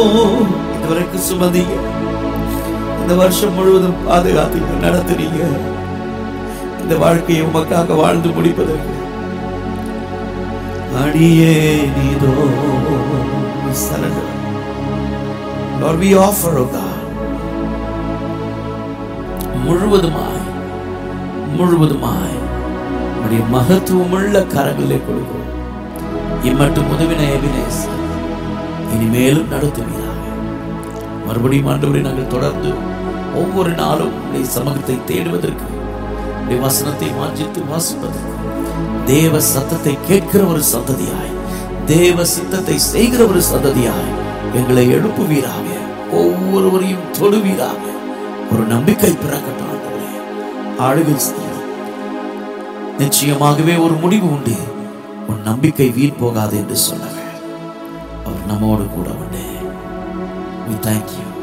இதுவரைக்கும் சுமந்தீங்க இந்த வருஷம் முழுவதும் பாதுகாத்தீங்க நடத்துறீங்க இந்த வாழ்க்கையை உமக்காக வாழ்ந்து முடிப்பதற்கு அடியே நீதோ surrender Lord, we offer, O God, முழுவதுமாய் முழுவதுமாய் உடைய மகத்துவமுள்ள கரங்களிலே கொடுக்கிறோம் இம்மட்டும் உதவின எபினேஸ் இனிமேலும் நடத்துவீராக மறுபடியும் ஆண்டவரை நாங்கள் தொடர்ந்து ஒவ்வொரு நாளும் உடைய சமூகத்தை தேடுவதற்கு உடைய வசனத்தை வாஞ்சித்து வாசிப்பதற்கு தேவ சத்தத்தை கேட்கிற ஒரு சந்ததியாய் தேவ சித்தத்தை செய்கிற ஒரு சந்ததியாய் எங்களை எழுப்புவீராக ஒவ்வொருவரையும் தொடுவீராக ஒரு நம்பிக்கை பிறக்கட்டும் ஆண்டவரே ஆளுகை செய்யும் நிச்சயமாகவே ஒரு முடிவு உண்டு உன் நம்பிக்கை வீண் போகாது என்று சொன்னவர் அவர் நம்மோடு கூட உண்டு we thank you